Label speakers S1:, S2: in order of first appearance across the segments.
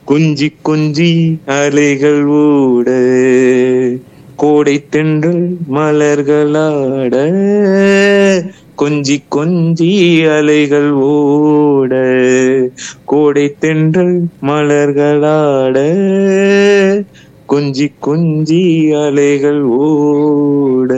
S1: குஞ்சி குஞ்சி அலைகள் ஓட கோடை தென்றல் மலர்களாட கொஞ்சி கொஞ்சி அலைகள் ஓட கோடை தென்றல் மலர்களாட கொஞ்சி கொஞ்சி அலைகள் ஓட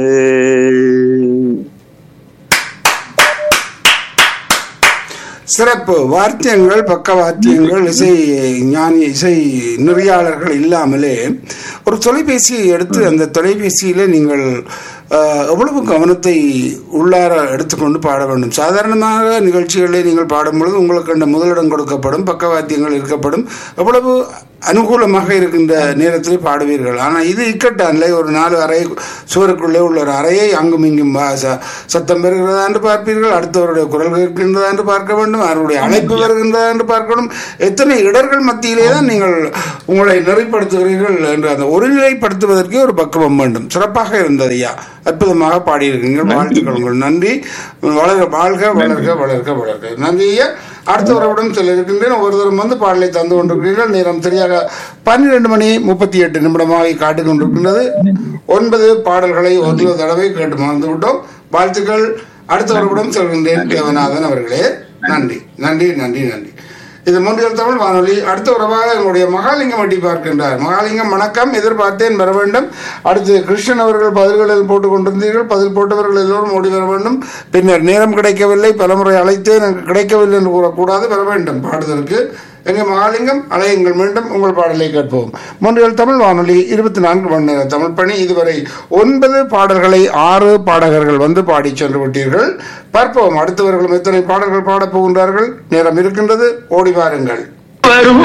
S2: சிறப்பு வாத்தியங்கள் பக்க வாத்தியங்கள் இசை ஞானி இசை நெறியாளர்கள் இல்லாமலே ஒரு தொலைபேசியை எடுத்து அந்த தொலைபேசியில நீங்கள் அஹ், எவ்வளவு கவனத்தை உள்ளார எடுத்துக்கொண்டு பாட வேண்டும் சாதாரணமாக நிகழ்ச்சிகளை நீங்கள் பாடும் பொழுது உங்களுக்கு அந்த முதலிடம் கொடுக்கப்படும் பக்கவாத்தியங்கள் இருக்கப்படும் எவ்வளவு அனுகூலமாக இருக்கின்ற நேரத்தில் பாடுவீர்கள் ஆனால் இது இக்கட்டான்ல ஒரு நாலு அறை சுவருக்குள்ளே உள்ள ஒரு அறையை அங்கும் இங்கும் வா- ச- சத்தம் பெறுகிறதா என்று பார்ப்பீர்கள் அடுத்தவருடைய குரல் இருக்கின்றதா என்று பார்க்க வேண்டும் அவருடைய அழைப்பு வருகின்றதா என்று பார்க்கணும் எத்தனை இடர்கள் மத்தியிலே தான் நீங்கள் உங்களை நெறிப்படுத்துகிறீர்கள் என்று அந்த ஒருநிலைப்படுத்துவதற்கே ஒரு பக்குவம் வேண்டும் சிறப்பாக இருந்தது ஐயா அற்புதமாக பாடியிருக்கீங்கள் வாழ்த்துக்கள் உங்கள் நன்றி வளர வாழ்க வளர்க வளர்க வளர்க நன்றி ஐயா அடுத்த உறவுடன் சொல்ல இருக்கின்றேன் ஒருத்தரும் வந்து பாடலை தந்து கொண்டிருக்கிறீர்கள் நேரம் சரியாக பன்னிரண்டு மணி முப்பத்தி எட்டு நிமிடமாக காட்டிக் கொண்டிருக்கின்றது ஒன்பது பாடல்களை ஒரு தடவை கேட்டு மறந்து விட்டோம் வாழ்த்துக்கள் அடுத்த உறவுடன் சொல்கின்றேன் தேவநாதன் அவர்களே நன்றி நன்றி நன்றி நன்றி இது மூன்றியல் தமிழ் வானொலி அடுத்த உறவாக எங்களுடைய மகாலிங்கம் வட்டி பார்க்கின்றார் மகாலிங்கம் வணக்கம் எதிர்பார்த்தேன் வர வேண்டும் அடுத்து கிருஷ்ணன் அவர்கள் பதில்களில் போட்டுக் கொண்டிருந்தீர்கள் பதில் போட்டவர்கள் எல்லோரும் ஓடி வர வேண்டும் பின்னர் நேரம் கிடைக்கவில்லை பலமுறை அழைத்தேன் எனக்கு கிடைக்கவில்லை என்று கூறக்கூடாது வர வேண்டும் பாடுதலுக்கு எங்க மகாலிங்கம் அலையுங்கள் மீண்டும் உங்கள் பாடலை கேட்போம் மூன்றியல் தமிழ் வானொலி இருபத்தி நான்கு மணி நேர தமிழ் பணி இதுவரை ஒன்பது பாடல்களை ஆறு பாடகர்கள் வந்து பாடி சென்று விட்டீர்கள் பார்ப்போம் அடுத்தவர்களும் எத்தனை பாடல்கள் பாடப் போகின்றார்கள் நேரம் இருக்கின்றது ஓடி வாருங்கள்